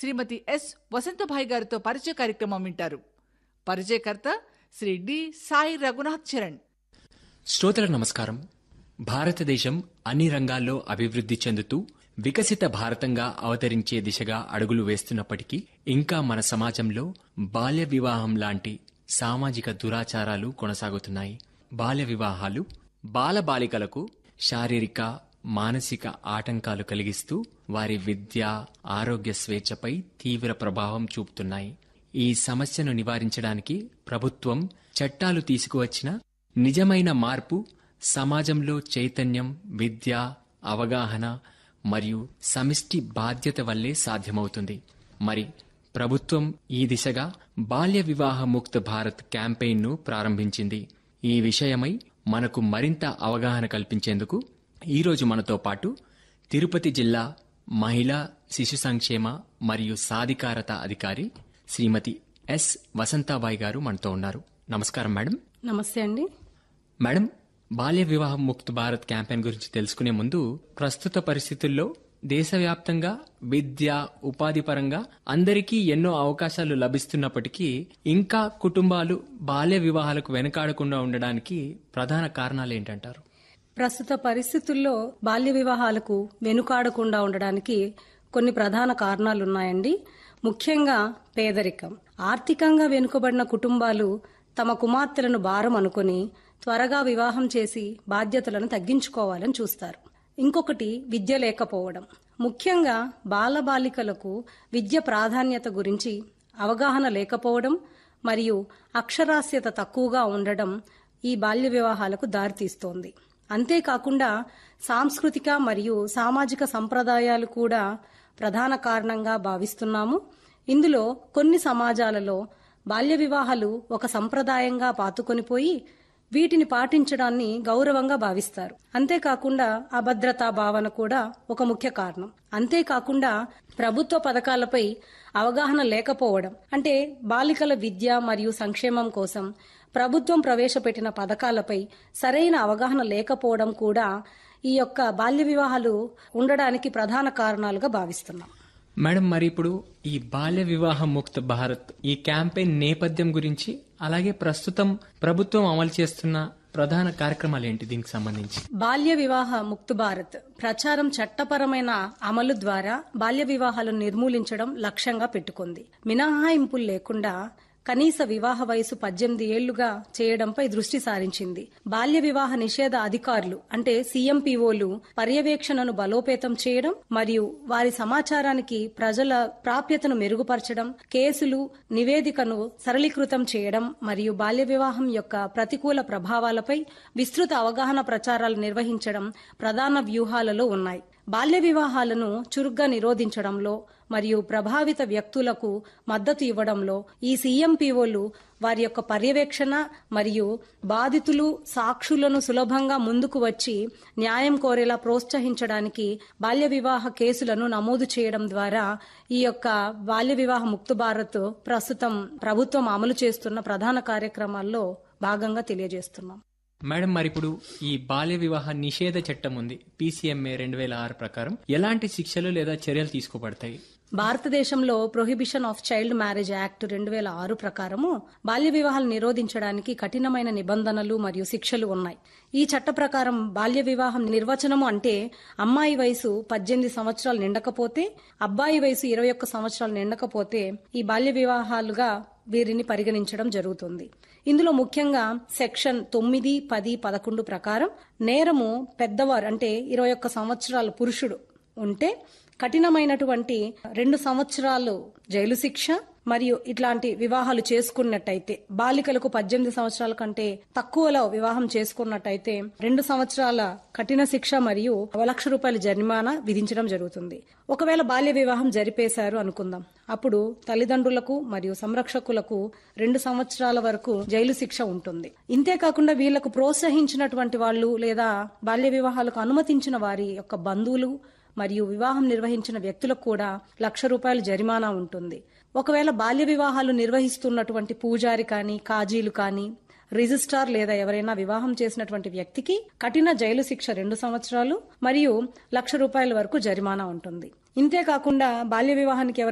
శ్రీమతి yes వసంతభాయ్ గారితో పరిచయ కార్యక్రమం వింటారు పరిచయకర్త శ్రీ డి సాయి రఘునాథ్ చరణ్ శ్రోతలకు నమస్కారం భారతదేశం అన్ని రంగాల్లో అభివృద్ధి చెందుతూ వికసిత భారతంగా అవతరించే దిశగా అడుగులు వేస్తున్నప్పటికీ ఇంకా మన సమాజంలో బాల్య వివాహం లాంటి సామాజిక దురాచారాలు కొనసాగుతున్నాయి బాల్య వివాహాలు బాలబాలికలకు శారీరక మానసిక ఆటంకాలు కలిగిస్తూ వారి విద్య ఆరోగ్య స్వేచ్ఛపై తీవ్ర ప్రభావం చూపుతున్నాయి ఈ సమస్యను నివారించడానికి ప్రభుత్వం చట్టాలు తీసుకువచ్చిన నిజమైన మార్పు సమాజంలో చైతన్యం విద్య అవగాహన మరియు సమిష్టి బాధ్యత వల్లే సాధ్యమవుతుంది మరి ప్రభుత్వం ఈ దిశగా బాల్య వివాహ ముక్త భారత్ క్యాంపెయిన్ను ప్రారంభించింది ఈ విషయమై మనకు మరింత అవగాహన కల్పించేందుకు ఈరోజు మనతో పాటు తిరుపతి జిల్లా మహిళా శిశు సంక్షేమ మరియు సాధికారత అధికారి శ్రీమతి ఎస్ వసంతాబాయి గారు మనతో ఉన్నారు నమస్కారం మేడం నమస్తే అండి మేడం బాల్య వివాహం ముక్త్ భారత్ క్యాంపెయిన్ గురించి తెలుసుకునే ముందు ప్రస్తుత పరిస్థితుల్లో దేశవ్యాప్తంగా విద్య ఉపాధి పరంగా అందరికీ ఎన్నో అవకాశాలు లభిస్తున్నప్పటికీ ఇంకా కుటుంబాలు బాల్య వివాహాలకు వెనకాడకుండా ఉండడానికి ప్రధాన కారణాలు ఏంటంటారు ప్రస్తుత పరిస్థితుల్లో బాల్య వివాహాలకు వెనుకాడకుండా ఉండడానికి కొన్ని ప్రధాన కారణాలున్నాయండి ముఖ్యంగా పేదరికం ఆర్థికంగా వెనుకబడిన కుటుంబాలు తమ కుమార్తెలను భారం అనుకుని త్వరగా వివాహం చేసి బాధ్యతలను తగ్గించుకోవాలని చూస్తారు ఇంకొకటి విద్య లేకపోవడం ముఖ్యంగా బాలబాలికలకు విద్య ప్రాధాన్యత గురించి అవగాహన లేకపోవడం మరియు అక్షరాస్యత తక్కువగా ఉండడం ఈ బాల్య వివాహాలకు దారితీస్తోంది అంతేకాకుండా సాంస్కృతిక మరియు సామాజిక సంప్రదాయాలు కూడా ప్రధాన కారణంగా భావిస్తున్నాము ఇందులో కొన్ని సమాజాలలో బాల్య వివాహాలు ఒక సంప్రదాయంగా పాతుకొనిపోయి వీటిని పాటించడాన్ని గౌరవంగా భావిస్తారు అంతేకాకుండా అభద్రతా భావన కూడా ఒక ముఖ్య కారణం అంతేకాకుండా ప్రభుత్వ పథకాలపై అవగాహన లేకపోవడం అంటే బాలికల విద్య మరియు సంక్షేమం కోసం ప్రభుత్వం ప్రవేశపెట్టిన పథకాలపై సరైన అవగాహన లేకపోవడం కూడా ఈ యొక్క బాల్య వివాహాలు ఉండడానికి ప్రధాన కారణాలుగా భావిస్తున్నాం మేడం మరి ఇప్పుడు ఈ బాల్య వివాహం ముక్త భారత్ ఈ క్యాంపెయిన్ నేపథ్యం గురించి అలాగే ప్రస్తుతం ప్రభుత్వం అమలు చేస్తున్న ప్రధాన కార్యక్రమాలు ఏంటి దీనికి సంబంధించి బాల్య వివాహ ముక్త్ భారత్ ప్రచారం చట్టపరమైన అమలు ద్వారా బాల్య వివాహాలను నిర్మూలించడం లక్ష్యంగా పెట్టుకుంది మినహాయింపులు లేకుండా కనీస వివాహ వయసు పద్దెనిమిది ఏళ్లుగా చేయడంపై దృష్టి సారించింది బాల్య వివాహ నిషేధ అధికారులు అంటే సీఎంపీఓలు పర్యవేక్షణను బలోపేతం చేయడం మరియు వారి సమాచారానికి ప్రజల ప్రాప్యతను మెరుగుపరచడం కేసులు నివేదికను సరళీకృతం చేయడం మరియు బాల్య వివాహం యొక్క ప్రతికూల ప్రభావాలపై విస్తృత అవగాహన ప్రచారాలు నిర్వహించడం ప్రధాన వ్యూహాలలో ఉన్నాయి బాల్య వివాహాలను చురుగ్గా నిరోధించడంలో మరియు ప్రభావిత వ్యక్తులకు మద్దతు ఇవ్వడంలో ఈ సీఎంపీఓలు వారి యొక్క పర్యవేక్షణ మరియు బాధితులు సాక్షులను సులభంగా ముందుకు వచ్చి న్యాయం కోరేలా ప్రోత్సహించడానికి బాల్య వివాహ కేసులను నమోదు చేయడం ద్వారా ఈ యొక్క బాల్య వివాహ ముక్త భారత్ ప్రస్తుతం ప్రభుత్వం అమలు చేస్తున్న ప్రధాన కార్యక్రమాల్లో భాగంగా తెలియజేస్తున్నాం మేడం మరి ఇప్పుడు ఈ బాల్య వివాహ నిషేధ చట్టం ఉంది పీసీఎంఏ రెండు వేల ఆరు ప్రకారం ఎలాంటి శిక్షలు లేదా చర్యలు తీసుకోబడతాయి భారతదేశంలో prohibition of child marriage act రెండు వేల ఆరు ప్రకారము బాల్య వివాహాలు నిరోధించడానికి కఠినమైన నిబంధనలు మరియు శిక్షలు ఉన్నాయి ఈ చట్ట ప్రకారం బాల్య వివాహం నిర్వచనము అంటే అమ్మాయి వయసు పద్దెనిమిది సంవత్సరాలు నిండకపోతే అబ్బాయి వయసు ఇరవై ఒక్క సంవత్సరాలు నిండకపోతే ఈ బాల్య వివాహాలుగా వీరిని పరిగణించడం జరుగుతుంది ఇందులో ముఖ్యంగా సెక్షన్ తొమ్మిది పది పదకొండు ప్రకారం నేరము పెద్దవారు అంటే ఇరవై ఒక్క సంవత్సరాల పురుషుడు ఉంటే కఠినమైనటువంటి రెండు సంవత్సరాలు జైలు శిక్ష మరియు ఇట్లాంటి వివాహాలు చేసుకున్నట్టయితే బాలికలకు పద్దెనిమిది సంవత్సరాల కంటే తక్కువలో వివాహం చేసుకున్నట్టయితే రెండు సంవత్సరాల కఠిన శిక్ష మరియు ఒక లక్ష రూపాయల జరిమానా విధించడం జరుగుతుంది ఒకవేళ బాల్య వివాహం జరిపేశారు అనుకుందాం అప్పుడు తల్లిదండ్రులకు మరియు సంరక్షకులకు రెండు సంవత్సరాల వరకు జైలు శిక్ష ఉంటుంది ఇంతేకాకుండా వీళ్లకు ప్రోత్సహించినటువంటి వాళ్ళు లేదా బాల్య వివాహాలకు అనుమతించిన వారి యొక్క బంధువులు మరియు వివాహం నిర్వహించిన వ్యక్తులకు కూడా లక్ష రూపాయల జరిమానా ఉంటుంది ఒకవేళ బాల్య వివాహాలు నిర్వహిస్తున్నటువంటి పూజారి కానీ కాజీలు కానీ రిజిస్ట్రార్ లేదా ఎవరైనా వివాహం చేసినటువంటి వ్యక్తికి కఠిన జైలు శిక్ష రెండు సంవత్సరాలు మరియు లక్ష రూపాయల వరకు జరిమానా ఉంటుంది ఇంతేకాకుండా బాల్య వివాహానికి ఎవరైనా